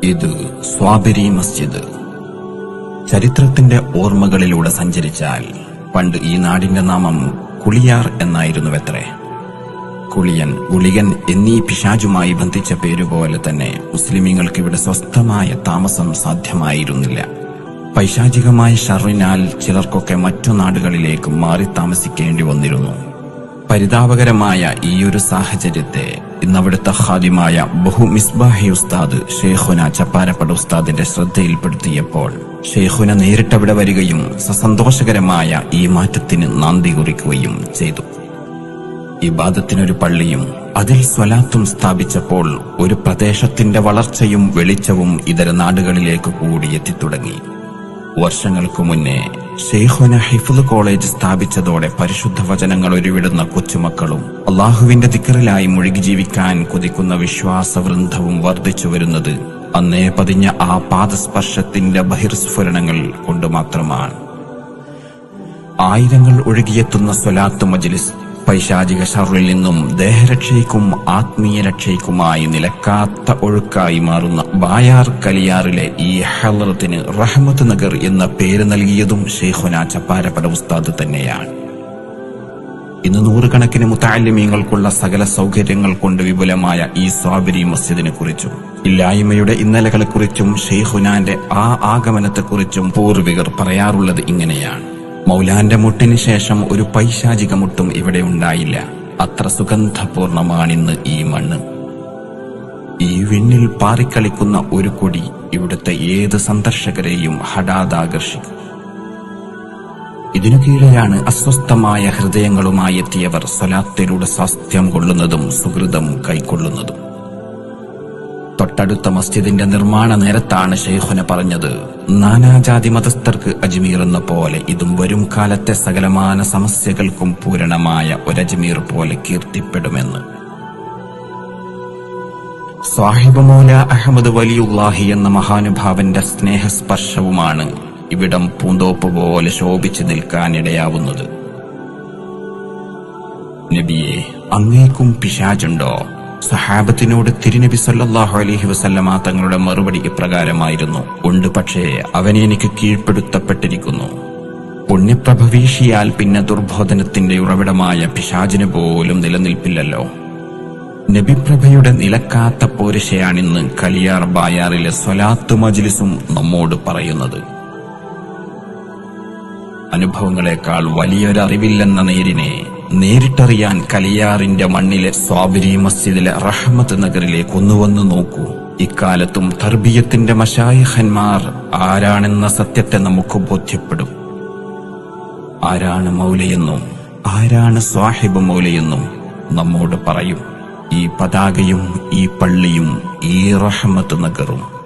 ഇത് സ്വാബിരി മസ്ജിദ് ചരിത്രത്തിന്റെ ഓർമ്മകളിലൂടെ സഞ്ചരിച്ചാൽ പണ്ട് ഈ നാടിന്റെ നാമം കുളിയാർ എന്നായിരുന്നുവത്രേ കുളിയൻ ഗുളികൻ എന്നീ പിശാചുമായി ബന്ധിച്ച പേരുപോലെ തന്നെ മുസ്ലിമീങ്ങൾക്ക് ഇവിടെ സ്വസ്ഥമായ താമസം സാധ്യമായിരുന്നില്ല പൈശാചികമായ ഷറിനാൽ ചിലർക്കൊക്കെ മറ്റു നാടുകളിലേക്ക് മാറി താമസിക്കേണ്ടി വന്നിരുന്നു പരിതാപകരമായ ഈയൊരു സാഹചര്യത്തെ ഇന്നവിടുത്തെ ഹാദിമായ ബഹു മിസ്ബാഹി ഉസ്താദ് ഷെയ്ഖുന ചപ്പാരപ്പട ഉസ്താദിന്റെ ശ്രദ്ധയിൽപ്പെടുത്തിയപ്പോൾ ഷെയ്ഖുന നേരിട്ടവിടെ വരികയും സസന്തോഷകരമായ ഈ മാറ്റത്തിന് നാന്തി കുറിക്കുകയും ചെയ്തു ഇബാദത്തിനൊരു പള്ളിയും അതിൽ സ്വലാത്തും സ്ഥാപിച്ചപ്പോൾ ഒരു പ്രദേശത്തിന്റെ വളർച്ചയും വെളിച്ചവും ഇതര നാടുകളിലേക്ക് കൂടി എത്തിത്തുടങ്ങി വർഷങ്ങൾക്കു മുന്നേ ഷെയ്ഖുന ഹിഫുദ് കോളേജ് സ്ഥാപിച്ചതോടെ പരിശുദ്ധ വചനങ്ങൾ ഒരുവിടുന്ന കൊച്ചുമക്കളും അള്ളാഹുവിന്റെ ദിക്കറിലായി മുഴുകി ജീവിക്കാൻ കൊതിക്കുന്ന വിശ്വാസവൃന്ദവും വർദ്ധിച്ചു വരുന്നത് അന്നേ പതിഞ്ഞ ആ പാദസ്പർശത്തിന്റെ ബഹിർസ്ഫുരണങ്ങൾ കൊണ്ട് മാത്രമാണ് ആയിരങ്ങൾ ഒഴുകിയെത്തുന്ന സ്വലാത്ത് മജ്ലിസ് പൈശാചിക ഷറിൽ നിന്നും ദേഹരക്ഷയ്ക്കും ആത്മീയ രക്ഷയ്ക്കുമായി നിലക്കാത്ത ഒഴുക്കായി മാറുന്ന ബായാർ കലിയാറിലെ ഈ ഹലറത്തിന് റഹ്മത്ത് നഗർ എന്ന പേര് നൽകിയതും ഷെയ്ഖുന ചപ്പാരപ്പട ഉസ്താദ് തന്നെയാണ് ഇന്ന് നൂറുകണക്കിന് മുത്താലിമീങ്ങൾക്കുള്ള സകല സൗകര്യങ്ങൾ കൊണ്ട് വിപുലമായ ഈ സ്വാബരി മസ്ജിദിനെ കുറിച്ചും ഇല്ലായ്മയുടെ ഇന്നലകളെക്കുറിച്ചും ഷെയ്ഖുനാന്റെ ആ ആഗമനത്തെക്കുറിച്ചും പൂർവികർ പറയാറുള്ളത് ഇങ്ങനെയാണ് മൗലാന്റെ മുട്ടിന് ശേഷം ഒരു പൈശാചിക മുട്ടും ഇവിടെ ഉണ്ടായില്ല അത്ര സുഗന്ധപൂർണമാണിന്ന് ഈ മണ്ണ് ഈ വിണ്ണിൽ പാറിക്കളിക്കുന്ന ഒരു കൊടി ഇവിടുത്തെ ഏത് സന്ദർശകരെയും ഹഠാതാകർഷിക്കും ഇതിനു കീഴെയാണ് അസ്വസ്ഥമായ ഹൃദയങ്ങളുമായി എത്തിയവർ സ്വലാത്തിലൂടെ സ്വാസ്ഥ്യം കൊള്ളുന്നതും സുഹൃതം കൈക്കൊള്ളുന്നതും തൊട്ടടുത്ത മസ്ജിദിന്റെ നിർമ്മാണ നേരത്താണ് ഷെയ്ഖുന പറഞ്ഞത് നാനാജാതി മതസ്ഥർക്ക് അജ്മീർ എന്ന പോലെ ഇതും വരും കാലത്തെ സകലമാന സമസ്യകൾക്കും പൂരണമായ ഒരജ്മീർ പോലെ കീർത്തിപ്പെടുമെന്ന് സാഹിബ് മൗല അഹമ്മദ് വലിയുല്ലാഹി എന്ന മഹാനുഭാവന്റെ സ്നേഹസ്പർശവുമാണ് ഇവിടം പൂന്തോപ്പ് പോലെ ശോഭിച്ചു നിൽക്കാനിടയാവുന്നത് നബിയെ അങ്ങേക്കും പിശാചുണ്ടോ സഹാബത്തിനോട് തിരുനബി സല്ലല്ലാഹു അലൈഹി വസല്ലമ തങ്ങളുടെ മറുപടി ഇപ്രകാരമായിരുന്നു ഉണ്ട് പക്ഷേ അവനെ എനിക്ക് കീഴ്പ്പെടുത്തപ്പെട്ടിരിക്കുന്നു പുണ്യപ്രഭ വീശിയാൽ പിന്നെ ദുർബോധനത്തിന്റെ ഉറവിടമായ പിശാചിന് പോലും നിലനിൽപ്പില്ലല്ലോ നബിപ്രഭയുടെ നിലക്കാത്ത പോരിശയാണിന്ന് കലിയാർ ബായാറിലെ സ്വലാത്ത് മജ്ലിസും നമ്മോട് പറയുന്നത് അനുഭവങ്ങളെക്കാൾ വലിയൊരറിവില്ലെന്ന നേരിനെ നേരിട്ടറിയാൻ കലിയാറിന്റെ മണ്ണിലെ സ്വാബിരി മസ്ജിദിലെ റഹ്മത്ത് നഗറിലേക്ക് ഒന്നുവന്നു നോക്കൂ ഇക്കാലത്തും തർബീയത്തിന്റെ മഷായഹന്മാർ ആരാണെന്ന സത്യത്തെ നമുക്ക് ബോധ്യപ്പെടും ആരാണ് മൗലയെന്നും ആരാണ് സ്വാഹിബ് മൗലയെന്നും നമ്മോട് പറയും ഈ പതാകയും ഈ പള്ളിയും ഈ റഹ്മത്ത് നഗറും